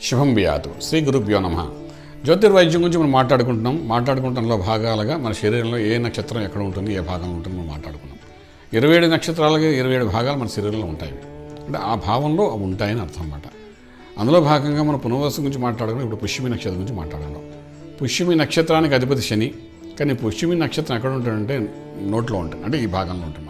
శుభం బియాతు శ్రీ గురుభ్యో నమ జ్యోతిర్వైద్యం గురించి మనం మాట్లాడుకుంటున్నాం మాట్లాడుకుంటంలో భాగాలుగా మన శరీరంలో ఏ నక్షత్రం ఎక్కడ ఉంటుంది ఏ భాగంలో ఉంటుంది మనం మాట్లాడుకున్నాం ఇరవై ఏడు నక్షత్రాలకి ఇరవై ఏడు భాగాలు మన శరీరంలో ఉంటాయి అంటే ఆ భావంలో అవి ఉంటాయని అర్థం అన్నమాట అందులో భాగంగా మనం పునర్వసు గురించి మాట్లాడుకున్నాం ఇప్పుడు పుష్యమి నక్షత్రం గురించి మాట్లాడుకున్నాం పుష్యమి నక్షత్రానికి అధిపతి శని కానీ పుష్యమి నక్షత్రం ఎక్కడ ఉంటుందంటే నోట్లో ఉంటుంది అంటే ఈ భాగంలో ఉంటుందన్నమాట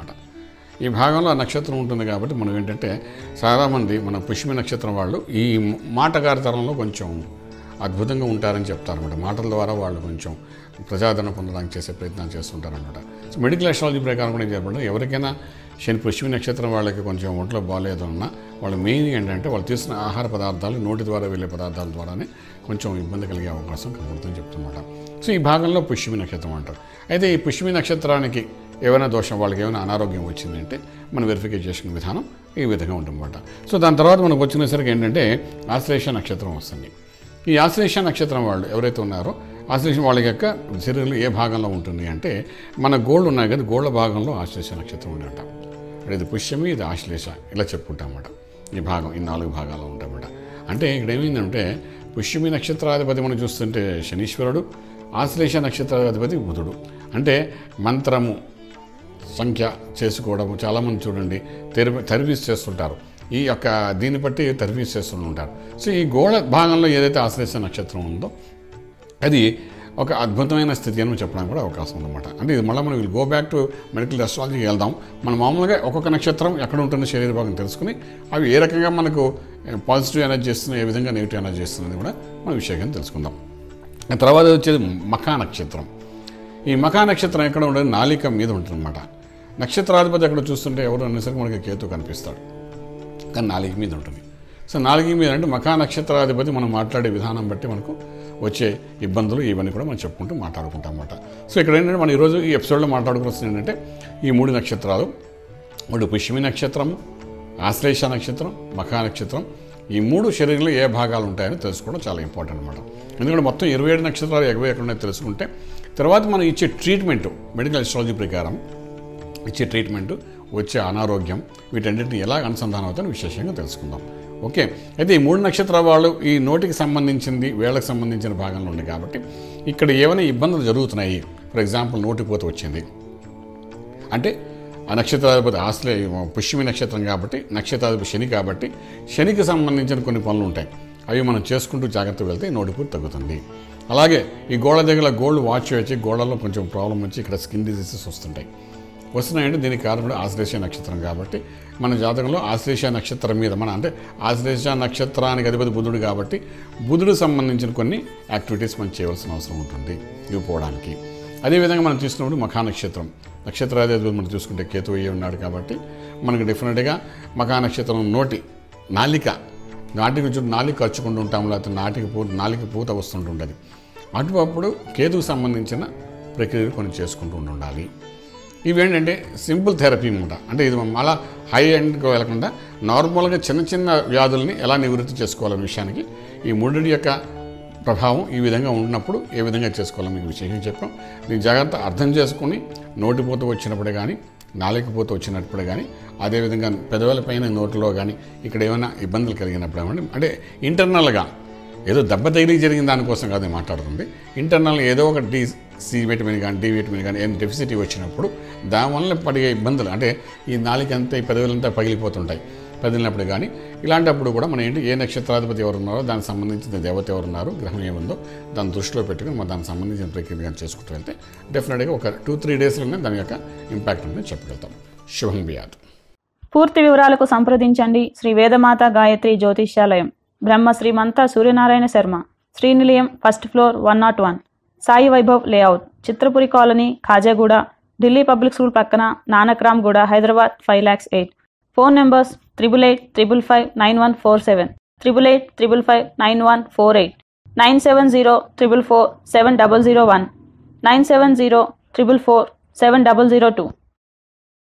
ఈ భాగంలో ఆ నక్షత్రం ఉంటుంది కాబట్టి మనం ఏంటంటే చాలామంది మన పుష్యమి నక్షత్రం వాళ్ళు ఈ మాటగారితనంలో కొంచెం అద్భుతంగా ఉంటారని చెప్తారన్నమాట మాటల ద్వారా వాళ్ళు కొంచెం ప్రజాదరణ పొందడానికి చేసే ప్రయత్నం చేస్తుంటారనమాట సో మెడికల్ అస్ట్రాలజీ ప్రకారం కూడా ఏం చెప్పండి ఎవరికైనా శని పుష్యమి నక్షత్రం వాళ్ళకి కొంచెం ఒంట్లో బాగాలేదు అన్నా వాళ్ళు మెయిన్ ఏంటంటే వాళ్ళు తీసుకున్న ఆహార పదార్థాలు నోటి ద్వారా వెళ్ళే పదార్థాల ద్వారానే కొంచెం ఇబ్బంది కలిగే అవకాశం కనబడుతుందని చెప్తున్నమాట సో ఈ భాగంలో పుష్యమి నక్షత్రం అంటారు అయితే ఈ పుష్యమి నక్షత్రానికి ఏమైనా దోషం వాళ్ళకి ఏమైనా అనారోగ్యం వచ్చిందంటే మనం వెరిఫికేషన్ చేసుకునే విధానం ఈ విధంగా ఉంటుందన్నమాట సో దాని తర్వాత మనకు వచ్చినసరికి ఏంటంటే ఆశ్లేష నక్షత్రం వస్తుంది ఈ ఆశ్లేష నక్షత్రం వాళ్ళు ఎవరైతే ఉన్నారో ఆశ్లేషం వాళ్ళ యొక్క శరీరంలో ఏ భాగంలో ఉంటుంది అంటే మన గోళ్ళు ఉన్నాయి కదా గోళ్ళ భాగంలో ఆశ్లేష నక్షత్రం ఉండి అంటాం అంటే ఇది పుష్యమి ఇది ఆశ్లేష ఇలా చెప్పుకుంటాం అన్నమాట ఈ భాగం ఈ నాలుగు భాగాల్లో ఉంటామన్నమాట అంటే ఇక్కడ ఏమైందంటే పుష్యమి నక్షత్రాధిపతి మనం చూస్తుంటే శనీశ్వరుడు ఆశ్లేష నక్షత్రాధిపతి బుధుడు అంటే మంత్రము సంఖ్య చేసుకోవడం చాలామంది చూడండి తెరి తర్వీస్ చేస్తుంటారు ఈ యొక్క దీన్ని బట్టి తర్వీస్ చేస్తూ ఉంటారు సో ఈ గోడ భాగంలో ఏదైతే ఆశ్లేష నక్షత్రం ఉందో అది ఒక అద్భుతమైన స్థితి అని చెప్పడానికి కూడా అవకాశం ఉందన్నమాట అంటే ఇది మళ్ళీ మనం గో బ్యాక్ టు మెడికల్ అస్ట్రాలజీకి వెళ్దాం మనం మామూలుగా ఒక్కొక్క నక్షత్రం ఎక్కడ ఉంటుందో శరీర భాగం తెలుసుకుని అవి ఏ రకంగా మనకు పాజిటివ్ ఎనర్జీ ఇస్తున్నాయి ఏ విధంగా నెగిటివ్ ఎనర్జీ ఇస్తున్నది కూడా మనం విషయంగా తెలుసుకుందాం ఆ తర్వాత వచ్చేది మఖా నక్షత్రం ఈ మఖా నక్షత్రం ఎక్కడ ఉండదు నాలిక మీద ఉంటుందన్నమాట నక్షత్రాధిపతి ఎక్కడ చూస్తుంటే ఎవరు అనేసరికి మనకి కేతు కనిపిస్తాడు కానీ నాలుగు మీద ఉంటుంది సో నాలుగు మీద అంటే మఖా నక్షత్రాధిపతి మనం మాట్లాడే విధానం బట్టి మనకు వచ్చే ఇబ్బందులు ఇవన్నీ కూడా మనం చెప్పుకుంటూ మాట్లాడుకుంటాం అన్నమాట సో ఇక్కడ ఏంటంటే మనం ఈరోజు ఈ ఎపిసోడ్లో మాట్లాడుకోవాల్సింది ఏంటంటే ఈ మూడు నక్షత్రాలు ఒకటి పుష్యమి నక్షత్రము ఆశ్లేష నక్షత్రం మఖా నక్షత్రం ఈ మూడు శరీరంలో ఏ భాగాలు ఉంటాయని తెలుసుకోవడం చాలా ఇంపార్టెంట్ అనమాట ఎందుకంటే మొత్తం ఇరవై ఏడు నక్షత్రాలు ఎగవే ఎక్కడ ఉన్నాయో తెలుసుకుంటే తర్వాత మనం ఇచ్చే ట్రీట్మెంట్ మెడికల్ అస్ట్రాలజీ ప్రకారం ఇచ్చే ట్రీట్మెంట్ వచ్చే అనారోగ్యం వీటన్నిటిని ఎలా అనుసంధానం అవుతాయని విశేషంగా తెలుసుకుందాం ఓకే అయితే ఈ మూడు నక్షత్రాల వాళ్ళు ఈ నోటికి సంబంధించింది వేళకు సంబంధించిన భాగంలో ఉంది కాబట్టి ఇక్కడ ఏమైనా ఇబ్బందులు జరుగుతున్నాయి ఫర్ ఎగ్జాంపుల్ నోటిపోత వచ్చింది అంటే ఆ నక్షత్రాధిపతి ఆశ్లే పుష్యమి నక్షత్రం కాబట్టి నక్షత్రాధిపతి శని కాబట్టి శనికి సంబంధించిన కొన్ని పనులు ఉంటాయి అవి మనం చేసుకుంటూ జాగ్రత్త వెళ్తే నోటిపూర్ తగ్గుతుంది అలాగే ఈ గోడ దగ్గర గోల్డ్ వాచ్ వచ్చి గోడలో కొంచెం ప్రాబ్లం వచ్చి ఇక్కడ స్కిన్ డిసీజెస్ వస్తుంటాయి వస్తున్నాయంటే దీనికి కారణం ఆశ్లేష నక్షత్రం కాబట్టి మన జాతకంలో ఆశ్లేష నక్షత్రం మీద మన అంటే ఆశ్లేష నక్షత్రానికి అధిపతి బుధుడు కాబట్టి బుధుడు సంబంధించిన కొన్ని యాక్టివిటీస్ మనం చేయవలసిన అవసరం ఉంటుంది ఇవి పోవడానికి అదేవిధంగా మనం చూసినప్పుడు మఖా నక్షత్రం నక్షత్రాధిపతి మనం చూసుకుంటే కేతు అయ్యి ఉన్నాడు కాబట్టి మనకు డెఫినెట్గా మఖా నక్షత్రం నోటి నాలిక నాటికి చుట్టూ నాలిక ఖర్చుకుంటూ ఉంటాం లేకపోతే నాటికి పూత నాలిక పూత వస్తుంటుంటుంది అటువప్పుడు కేతుకు సంబంధించిన ప్రక్రియలు కొన్ని చేసుకుంటూ ఉండాలి ఇవేంటంటే సింపుల్ థెరపీ అనమాట అంటే ఇది మళ్ళా హై ఎండ్కి వెళ్లకుండా నార్మల్గా చిన్న చిన్న వ్యాధుల్ని ఎలా నివృత్తి చేసుకోవాలనే విషయానికి ఈ మూడింటి యొక్క ప్రభావం ఈ విధంగా ఉన్నప్పుడు ఏ విధంగా చేసుకోవాలని మీకు విశేషంగా చెప్పాం దీని జాగ్రత్త అర్థం చేసుకుని నోటిపోత వచ్చినప్పుడే కానీ నాలుకపోత వచ్చినప్పుడు కానీ అదేవిధంగా పెదవుల పైన నోటిలో కానీ ఇక్కడ ఏమైనా ఇబ్బందులు కలిగినప్పుడు ఏమంటే అంటే ఇంటర్నల్గా ఏదో దెబ్బ తగిలి జరిగిన దానికోసం కాదు నేను మాట్లాడుతుంది ఇంటర్నల్ ఏదో ఒక డి సి విటమిన్ కానీ డి విటమిన్ కానీ ఏం డెఫిసిటీ వచ్చినప్పుడు దానివల్ల పడే ఇబ్బందులు అంటే ఈ నాలుకంతా ఈ పెదవులంతా పగిలిపోతుంటాయి పదిలినప్పుడు కానీ ఇలాంటప్పుడు కూడా మనం ఏంటి ఏ నక్షత్రాధిపతి ఎవరు ఉన్నారో దానికి సంబంధించిన దేవత ఎవరు ఉన్నారో గ్రహం ఏముందో దాన్ని దృష్టిలో పెట్టుకుని మనం దానికి సంబంధించిన ప్రక్రియ కానీ చేసుకుంటూ వెళ్తే డెఫినెట్గా ఒక టూ త్రీ డేస్లోనే దాని యొక్క ఇంపాక్ట్ అనేది చెప్పగలుగుతాం శుభం బియాత్ పూర్తి వివరాలకు సంప్రదించండి Shri Vedamata Gayatri Jyotishyalayam Brahma Srimanta Suryanarayana Sharma Srinilayam first floor one not one Sai Vaibhav layout Chitrapuri colony Khajaguda Delhi public school పక్కన Nanakramguda Hyderabad five lakhs eight phone numbers triple eight triple five nine one four seven triple eight triple five nine one four eight nine seven zero triple four seven double zero one nine seven zero triple four seven double zero two